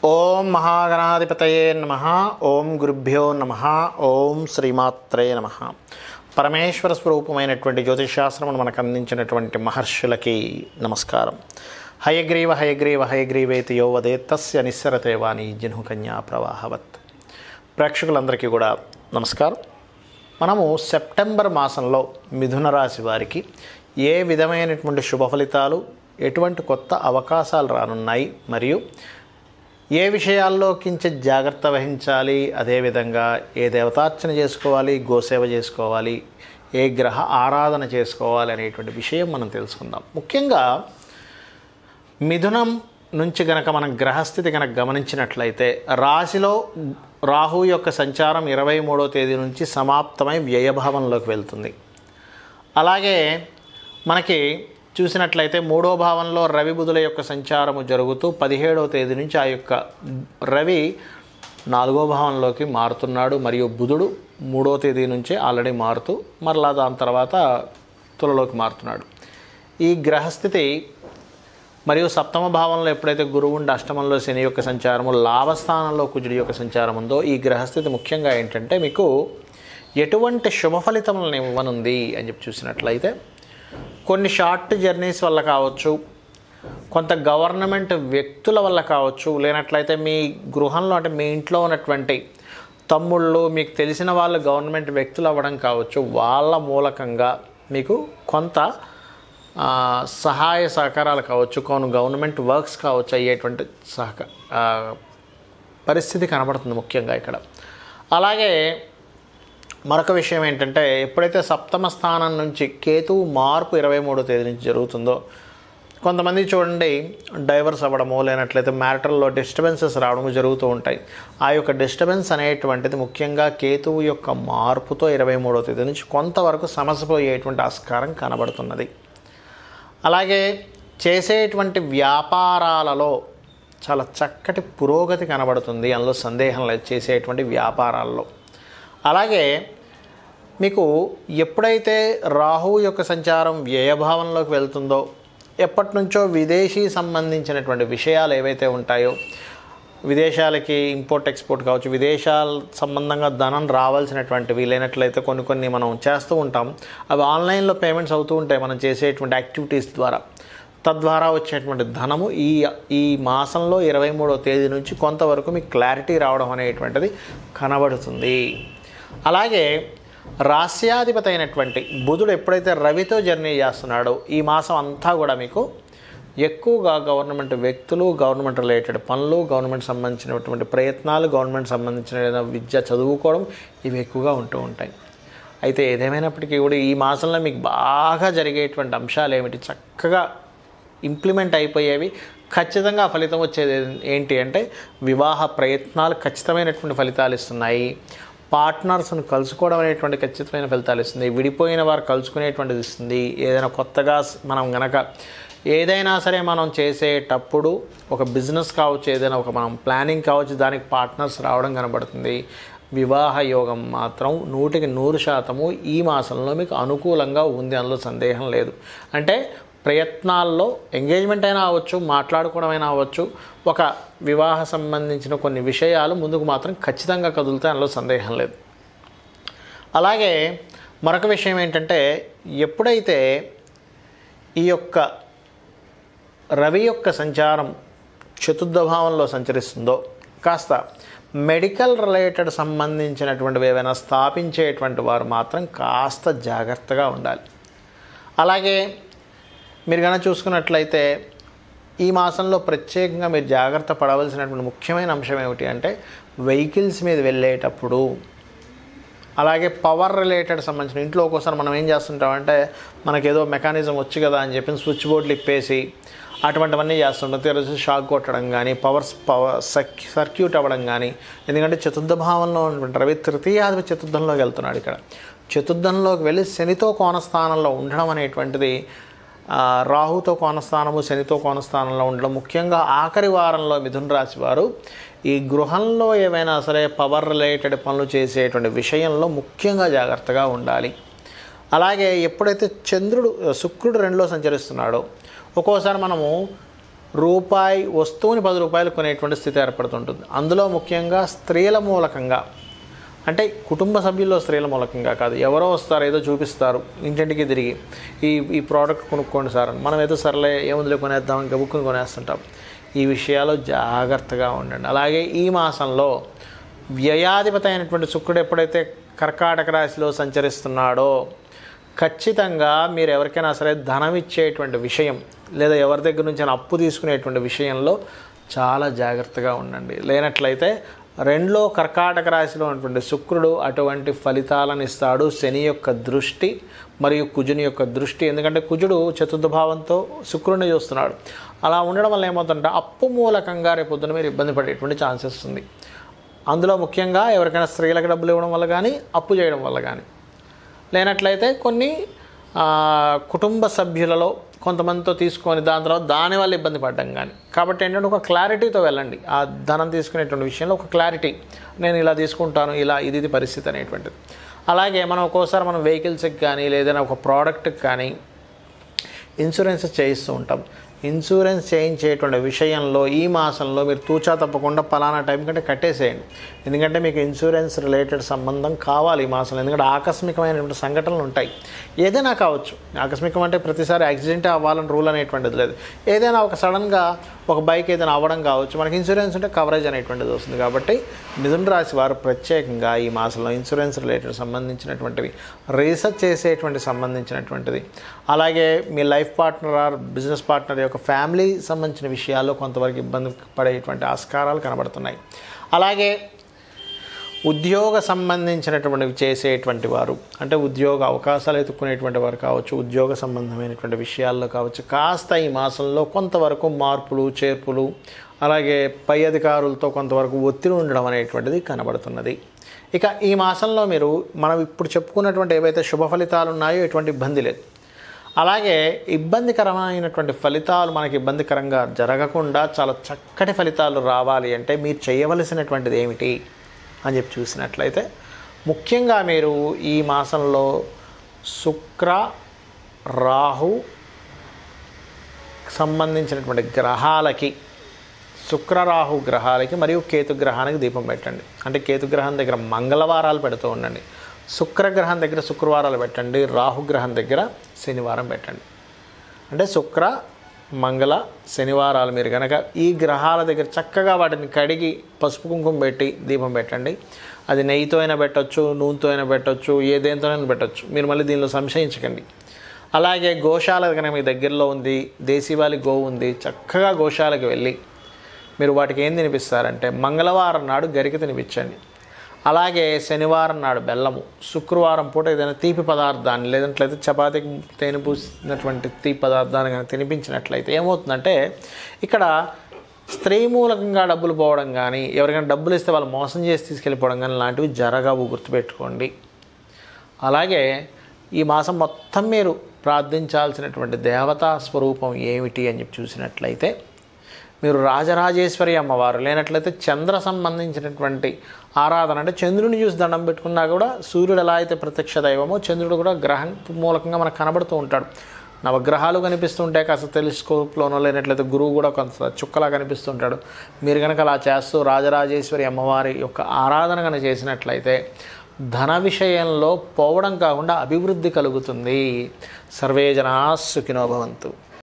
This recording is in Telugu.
ఓం మహాగణాధిపతయే నమ ఓం గురుభ్యో నమ ఓం శ్రీమాత్రే నమ పరమేశ్వర స్వరూపమైనటువంటి జ్యోతిషాస్త్రమును మనకు అందించినటువంటి మహర్షులకి నమస్కారం హయగ్రీవ హయగ్రీవ హయగ్రీవేతి యో వదే తస్య నిస్సరతే వాణి జను కన్యా ప్రవాహవత్ ప్రేక్షకులందరికీ కూడా నమస్కారం మనము సెప్టెంబర్ మాసంలో మిథున రాశి వారికి ఏ విధమైనటువంటి శుభ ఫలితాలు ఎటువంటి కొత్త అవకాశాలు రానున్నాయి మరియు ఏ విషయాల్లో కించిత్ జాగ్రత్త వహించాలి అదేవిధంగా ఏ దేవతార్చన చేసుకోవాలి గోసేవ చేసుకోవాలి ఏ గ్రహ ఆరాధన చేసుకోవాలి అనేటువంటి విషయం మనం తెలుసుకుందాం ముఖ్యంగా మిథునం నుంచి గనక మనం గ్రహస్థితి కనుక గమనించినట్లయితే రాశిలో రాహు యొక్క సంచారం ఇరవై మూడో తేదీ నుంచి సమాప్తమై వ్యయభావంలోకి వెళ్తుంది అలాగే మనకి చూసినట్లయితే మూడో భావంలో రవి బుధుల యొక్క సంచారము జరుగుతూ పదిహేడవ తేదీ నుంచి ఆ యొక్క రవి నాలుగో భావంలోకి మారుతున్నాడు మరియు బుధుడు మూడో తేదీ నుంచి ఆల్రెడీ మారుతూ మరలా దాని తర్వాత తులలోకి మారుతున్నాడు ఈ గ్రహస్థితి మరియు సప్తమ భావంలో ఎప్పుడైతే గురువు ఉండి అష్టమంలో శని యొక్క సంచారము లాభస్థానంలో కుజుడి యొక్క సంచారం ఉందో ఈ గ్రహస్థితి ముఖ్యంగా ఏంటంటే మీకు ఎటువంటి శుభ ఫలితములను ఇవ్వనుంది అని చెప్పి చూసినట్లయితే కొన్ని షార్ట్ జర్నీస్ వల్ల కావచ్చు కొంత గవర్నమెంట్ వ్యక్తుల వల్ల కావచ్చు లేనట్లయితే మీ గృహంలో అంటే మీ ఇంట్లో ఉన్నటువంటి తమ్ముళ్ళు మీకు తెలిసిన వాళ్ళు గవర్నమెంట్ వ్యక్తులు అవ్వడం కావచ్చు వాళ్ళ మూలకంగా మీకు కొంత ఆ, సహాయ సహకారాలు కావచ్చు కొన్ని గవర్నమెంట్ వర్క్స్ కావచ్చు అయ్యేటువంటి సహక ఆ, పరిస్థితి కనబడుతుంది ముఖ్యంగా ఇక్కడ అలాగే మరొక విషయం ఏంటంటే ఎప్పుడైతే సప్తమ స్థానం నుంచి కేతువు మార్పు ఇరవై మూడో తేదీ నుంచి జరుగుతుందో కొంతమంది చూడండి డైవర్స్ అవ్వడము లేనట్లయితే మ్యారిటల్లో డిస్టర్బెన్సెస్ రావడము జరుగుతూ ఉంటాయి ఆ యొక్క డిస్టర్బెన్స్ అనేటువంటిది ముఖ్యంగా కేతువు యొక్క మార్పుతో ఇరవై మూడో తేదీ నుంచి కొంతవరకు సమస్య పోయేటువంటి ఆస్కారం కనబడుతున్నది అలాగే చేసేటువంటి వ్యాపారాలలో చాలా చక్కటి పురోగతి కనబడుతుంది అందులో సందేహం లేదు చేసేటువంటి వ్యాపారాల్లో అలాగే మీకు ఎప్పుడైతే రాహువు యొక్క సంచారం వ్యయభావంలోకి వెళ్తుందో ఎప్పటి నుంచో విదేశీ సంబంధించినటువంటి విషయాలు ఏవైతే ఉంటాయో విదేశాలకి ఇంపోర్ట్ ఎక్స్పోర్ట్ కావచ్చు విదేశాల సంబంధంగా ధనం రావాల్సినటువంటివి లేనట్లయితే కొన్ని కొన్ని మనం చేస్తూ ఉంటాం అవి ఆన్లైన్లో పేమెంట్స్ అవుతూ ఉంటాయి మనం చేసేటువంటి యాక్టివిటీస్ ద్వారా తద్వారా వచ్చేటువంటి ధనము ఈ ఈ మాసంలో ఇరవై మూడో తేదీ నుంచి కొంతవరకు మీకు క్లారిటీ రావడం అనేటువంటిది కనబడుతుంది అలాగే రాస్యాధిపతి అయినటువంటి బుధుడు ఎప్పుడైతే రవితో జర్నీ చేస్తున్నాడో ఈ మాసం అంతా కూడా మీకు ఎక్కువగా గవర్నమెంట్ వ్యక్తులు గవర్నమెంట్ రిలేటెడ్ పనులు గవర్నమెంట్ సంబంధించినటువంటి ప్రయత్నాలు గవర్నమెంట్ సంబంధించిన ఏదైనా విద్య చదువుకోవడం ఇవి ఎక్కువగా ఉంటూ ఉంటాయి అయితే ఏదేమైనప్పటికీ కూడా ఈ మాసంలో మీకు బాగా జరిగేటువంటి అంశాలు ఏమిటి చక్కగా ఇంప్లిమెంట్ అయిపోయేవి ఖచ్చితంగా ఫలితం వచ్చేది ఏంటి అంటే వివాహ ప్రయత్నాలు ఖచ్చితమైనటువంటి ఫలితాలు ఇస్తున్నాయి పార్ట్నర్స్ను కలుసుకోవడం అనేటువంటి ఖచ్చితమైన ఫలితాలు ఇస్తుంది విడిపోయిన వారు కలుసుకునేటువంటిది ఇస్తుంది ఏదైనా కొత్తగా మనం గనక ఏదైనా సరే మనం చేసేటప్పుడు ఒక బిజినెస్ కావచ్చు ఏదైనా ఒక మనం ప్లానింగ్ కావచ్చు దానికి పార్ట్నర్స్ రావడం కనబడుతుంది వివాహ యోగం మాత్రం నూటికి నూరు శాతము ఈ మాసంలో మీకు అనుకూలంగా ఉంది అందులో సందేహం లేదు అంటే ప్రయత్నాల్లో ఎంగేజ్మెంట్ అయినా అవ్వచ్చు మాట్లాడుకోవడం అయినా అవ్వచ్చు ఒక వివాహ సంబంధించిన కొన్ని విషయాలు ముందుకు మాత్రం ఖచ్చితంగా కదులుతాయి అందులో సందేహం లేదు అలాగే మరొక విషయం ఏంటంటే ఎప్పుడైతే ఈ యొక్క రవి యొక్క సంచారం చతుర్థ భావంలో సంచరిస్తుందో కాస్త మెడికల్ రిలేటెడ్ సంబంధించినటువంటివి ఏవైనా స్థాపించేటువంటి వారు మాత్రం కాస్త జాగ్రత్తగా ఉండాలి అలాగే మీరు కనుక చూసుకున్నట్లయితే ఈ మాసంలో ప్రత్యేకంగా మీరు జాగ్రత్త పడవలసినటువంటి ముఖ్యమైన అంశం ఏమిటి అంటే వెహికల్స్ మీద వెళ్ళేటప్పుడు అలాగే పవర్ రిలేటెడ్ సంబంధించిన ఇంట్లో ఒక్కోసారి మనం ఏం చేస్తుంటామంటే మనకేదో మెకానిజం వచ్చి కదా అని చెప్పి స్విచ్ బోర్డులు ఇప్పేసి అటువంటివన్నీ చేస్తుంటాం తెరచి షాక్ కొట్టడం కానీ పవర్ పవర్ సర్క్యూట్ అవ్వడం కానీ ఎందుకంటే చతుర్థ భావంలో ఉన్నటువంటి రవి తృతీయాధిపతి చతుర్థంలోకి వెళ్తున్నాడు ఇక్కడ చతుర్థంలోకి వెళ్ళి శనితో కోణస్థానంలో ఉండడం అనేటువంటిది ఆ, రాహుతో కోణస్థానము శనితో కోణస్థానంలో ఉండడం ముఖ్యంగా ఆఖరి వారంలో మిథున రాశి వారు ఈ గృహంలో ఏవైనా సరే పవర్ రిలేటెడ్ పనులు చేసేటువంటి విషయంలో ముఖ్యంగా జాగ్రత్తగా ఉండాలి అలాగే ఎప్పుడైతే చంద్రుడు శుక్రుడు రెండులో సంచరిస్తున్నాడో ఒక్కోసారి మనము రూపాయి వస్తువుని పది రూపాయలు కొనేటువంటి స్థితి ఏర్పడుతుంటుంది అందులో ముఖ్యంగా స్త్రీల మూలకంగా అంటే కుటుంబ సభ్యుల్లో స్త్రీల మూలకంగా కాదు ఎవరో వస్తారు ఏదో చూపిస్తారు ఇంటింటికి తిరిగి ఈ ఈ ప్రోడక్ట్ కొనుక్కోండి సార్ అని మనం ఏదో సర్లే ఏముందిలే కొనేద్దాం ఇంకా బుక్కుని కొనేస్తుంటాం ఈ విషయాలు జాగ్రత్తగా ఉండండి అలాగే ఈ మాసంలో వ్యయాధిపతి అయినటువంటి శుక్రుడు ఎప్పుడైతే కర్కాటక రాశిలో సంచరిస్తున్నాడో ఖచ్చితంగా మీరు ఎవరికైనా సరే ధనం ఇచ్చేటువంటి విషయం లేదా ఎవరి దగ్గర నుంచి అప్పు తీసుకునేటువంటి విషయంలో చాలా జాగ్రత్తగా ఉండండి లేనట్లయితే రెండులో కర్కాటక రాశిలో ఉన్నటువంటి శుక్రుడు అటువంటి ఫలితాలను ఇస్తాడు శని యొక్క దృష్టి మరియు కుజుని యొక్క దృష్టి ఎందుకంటే కుజుడు చతుర్థ భావంతో శుక్రుడిని చూస్తున్నాడు అలా ఉండడం వల్ల ఏమవుతుందంటే అప్పు మూలకంగా రేపొద్దున మీరు ఇబ్బంది పడేటువంటి ఛాన్సెస్ ఉంది అందులో ముఖ్యంగా ఎవరికైనా స్త్రీలకు డబ్బులు ఇవ్వడం వల్ల కానీ అప్పు చేయడం వల్ల కానీ లేనట్లయితే కొన్ని ఆ, కుటుంబ సభ్యులలో కొంతమందితో తీసుకొని దాని తర్వాత దానివల్ల ఇబ్బంది పడ్డం కానీ కాబట్టి ఏంటంటే ఒక క్లారిటీతో వెళ్ళండి ఆ ధనం తీసుకునేటువంటి విషయంలో ఒక క్లారిటీ నేను ఇలా తీసుకుంటాను ఇలా ఇది ఇది పరిస్థితి అనేటువంటిది అలాగే మనం ఒక్కోసారి మనం వెహికల్స్కి కానీ లేదైనా ఒక ప్రోడక్ట్కి కానీ ఇన్సూరెన్స్ చేయిస్తూ ఉంటాం ఇన్సూరెన్స్ చేయించేటువంటి విషయంలో ఈ మాసంలో మీరు తూచా తప్పకుండా పలానా టైం కంటే కట్టేసేయండి ఎందుకంటే మీకు ఇన్సూరెన్స్ రిలేటెడ్ సంబంధం కావాలి ఈ మాసంలో ఎందుకంటే ఆకస్మికమైనటువంటి సంఘటనలు ఉంటాయి ఏదైనా కావచ్చు ఆకస్మికం అంటే ప్రతిసారి యాక్సిడెంట్ అవ్వాలని రూల్ అనేటువంటిది లేదు ఏదైనా ఒక సడన్గా ఒక బైక్ ఏదైనా అవ్వడం కావచ్చు మనకి ఇన్సూరెన్స్ ఉంటే కవరేజ్ అనేటువంటిది వస్తుంది కాబట్టి మిథున రాశి వారు ప్రత్యేకంగా ఈ మాసంలో ఇన్సూరెన్స్ రిలేటెడ్ సంబంధించినటువంటివి రీసెర్చ్ చేసేటువంటి సంబంధించినటువంటిది అలాగే మీ life partner or business partner యొక్క ఫ్యామిలీ సంబంధించిన విషయాల్లో కొంతవరకు ఇబ్బంది పడేటువంటి ఆస్కారాలు కనబడుతున్నాయి అలాగే ఉద్యోగ సంబంధించినటువంటివి చేసేటువంటి వారు అంటే ఉద్యోగ అవకాశాలు ఎత్తుక్కునేటువంటి వారు కావచ్చు ఉద్యోగ సంబంధమైనటువంటి విషయాల్లో కావచ్చు కాస్త ఈ మాసంలో కొంతవరకు మార్పులు చేర్పులు అలాగే పై అధికారులతో కొంతవరకు ఒత్తిడి ఉండడం అనేటువంటిది కనబడుతున్నది ఇక ఈ మాసంలో మీరు మనం ఇప్పుడు చెప్పుకున్నటువంటి ఏవైతే శుభ ఫలితాలు ఉన్నాయో ఎటువంటి ఇబ్బంది లేదు అలాగే ఇబ్బందికరమైనటువంటి ఫలితాలు మనకి ఇబ్బందికరంగా జరగకుండా చాలా చక్కటి ఫలితాలు రావాలి అంటే మీరు చేయవలసినటువంటిది ఏమిటి అని చెప్పి చూసినట్లయితే ముఖ్యంగా మీరు ఈ మాసంలో శుక్ర రాహు సంబంధించినటువంటి గ్రహాలకి శుక్రరాహు గ్రహాలకి మరియు కేతు గ్రహానికి దీపం పెట్టండి అంటే కేతు గ్రహం దగ్గర మంగళవారాలు పెడుతూ ఉండండి శుక్రగ్రహం దగ్గర శుక్రవారాలు పెట్టండి రాహుగ్రహం దగ్గర శనివారం పెట్టండి అంటే శుక్ర మంగళ శనివారాలు మీరు కనుక ఈ గ్రహాల దగ్గర చక్కగా వాటిని కడిగి పసుపు కుంకుమ పెట్టి దీపం పెట్టండి అది నెయ్యితో అయినా పెట్టొచ్చు నూనెతో అయినా పెట్టొచ్చు ఏ దేనితోనైనా పెట్టొచ్చు మీరు మళ్ళీ దీనిలో సంశయించకండి అలాగే గోశాల కనుక మీ దగ్గరలో ఉంది దేశీవాలి గోవు ఉంది చక్కగా గోశాలకు వెళ్ళి మీరు వాటికి ఏం తినిపిస్తారంటే మంగళవారం నాడు గరిక తినిపించండి అలాగే శనివారం నాడు బెల్లము శుక్రవారం పూట ఏదైనా తీపి పదార్థాన్ని లేదంట్లయితే చపాతీకి తేనె పూసినటువంటి తీపి పదార్థాన్ని కనుక తినిపించినట్లయితే ఏమవుతుందంటే ఇక్కడ స్త్రీ మూలకంగా డబ్బులు పోవడం కానీ ఎవరికైనా డబ్బులు ఇస్తే వాళ్ళు మోసం చేసి తీసుకెళ్ళిపోవడం కానీ లాంటివి జరగవు గుర్తుపెట్టుకోండి అలాగే ఈ మాసం మొత్తం మీరు ప్రార్థించాల్సినటువంటి దేవతా స్వరూపం ఏమిటి అని చెప్పి చూసినట్లయితే మీరు రాజరాజేశ్వరి అమ్మవారు లేనట్లయితే చంద్ర సంబంధించినటువంటి ఆరాధన అంటే చంద్రుని చూసి దండం పెట్టుకున్నా కూడా సూర్యుడు ఎలా అయితే ప్రత్యక్ష దైవమో చంద్రుడు కూడా గ్రహం మూలకంగా మనకు కనబడుతూ ఉంటాడు నవగ్రహాలు కనిపిస్తుంటాయి కాస్త టెలిస్కోప్లోనో లేనట్లయితే గురువు కూడా కొంత చుక్కలా కనిపిస్తుంటాడు మీరు కనుక అలా చేస్తూ రాజరాజేశ్వరి అమ్మవారి యొక్క ఆరాధన కనుక చేసినట్లయితే ధన విషయంలో పోవడం కాకుండా అభివృద్ధి కలుగుతుంది సర్వే జనా సుఖినో భవంతు